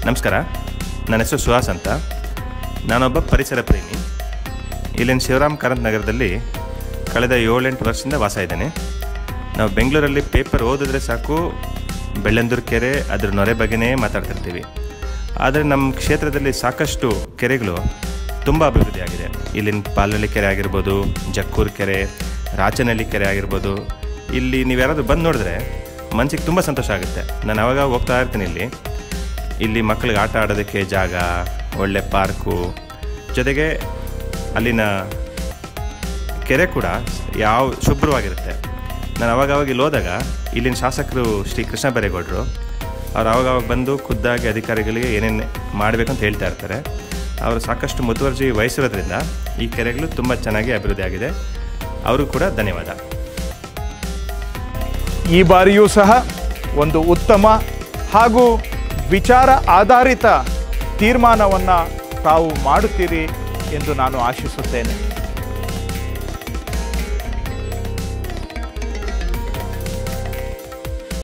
ನಮಸ್ಕಾರ ನನ್ನ ಹೆಸರು ಸುಹಾಸ್ ಅಂತ ನಾನೊಬ್ಬ ಪರಿಸರ ಪ್ರೇಮಿ ಇಲ್ಲಿನ ಶಿವರಾಮ್ ಕಾರಂತ್ ನಗರದಲ್ಲಿ ಕಳೆದ ಏಳೆಂಟು ವರ್ಷದಿಂದ ವಾಸ ಇದ್ದೇನೆ ನಾವು ಬೆಂಗಳೂರಲ್ಲಿ ಪೇಪರ್ ಓದಿದ್ರೆ ಸಾಕು ಬೆಳ್ಳಂದೂರು ಕೆರೆ ಅದ್ರ ನೊರೆ ಬಗ್ಗೆನೇ ಮಾತಾಡ್ತಿರ್ತೀವಿ ಆದರೆ ನಮ್ಮ ಕ್ಷೇತ್ರದಲ್ಲಿ ಸಾಕಷ್ಟು ಕೆರೆಗಳು ತುಂಬ ಅಭಿವೃದ್ಧಿ ಆಗಿದೆ ಇಲ್ಲಿನ ಪಾಲಳ್ಳಿ ಕೆರೆ ಆಗಿರ್ಬೋದು ಜಕ್ಕೂರು ಕೆರೆ ರಾಚನಹಳ್ಳಿ ಕೆರೆ ಆಗಿರ್ಬೋದು ಇಲ್ಲಿ ನೀವ್ಯಾರಾದ್ರೂ ಬಂದು ನೋಡಿದ್ರೆ ಮನಸ್ಸಿಗೆ ತುಂಬ ಸಂತೋಷ ಆಗುತ್ತೆ ನಾನು ಅವಾಗ ಹೋಗ್ತಾ ಇರ್ತೀನಿ ಇಲ್ಲಿ ಇಲ್ಲಿ ಮಕ್ಕಳಿಗೆ ಆಟ ಆಡೋದಕ್ಕೆ ಜಾಗ ಒಳ್ಳೆ ಪಾರ್ಕು ಜೊತೆಗೆ ಅಲ್ಲಿನ ಕೆರೆ ಕೂಡ ಯಾವ ಶುಭ್ರವಾಗಿರುತ್ತೆ ನಾನು ಅವಾಗವಾಗ ಇಲ್ಲಿ ಹೋದಾಗ ಇಲ್ಲಿನ ಶಾಸಕರು ಶ್ರೀ ಕೃಷ್ಣ ಬೈರೇಗೌಡರು ಅವ್ರು ಅವಾಗವಾಗ ಬಂದು ಖುದ್ದಾಗಿ ಅಧಿಕಾರಿಗಳಿಗೆ ಏನೇನು ಮಾಡಬೇಕಂತ ಹೇಳ್ತಾ ಇರ್ತಾರೆ ಅವರು ಸಾಕಷ್ಟು ಮುತುವರ್ಜಿ ವಹಿಸಿರೋದ್ರಿಂದ ಈ ಕೆರೆಗಳು ತುಂಬ ಚೆನ್ನಾಗಿ ಅಭಿವೃದ್ಧಿ ಆಗಿದೆ ಅವ್ರಿಗೂ ಕೂಡ ಧನ್ಯವಾದ ಈ ಬಾರಿಯೂ ಸಹ ಒಂದು ಉತ್ತಮ ಹಾಗೂ ವಿಚಾರ ಆಧಾರಿತ ತೀರ್ಮಾನವನ್ನು ತಾವು ಮಾಡುತ್ತೀರಿ ಎಂದು ನಾನು ಆಶಿಸುತ್ತೇನೆ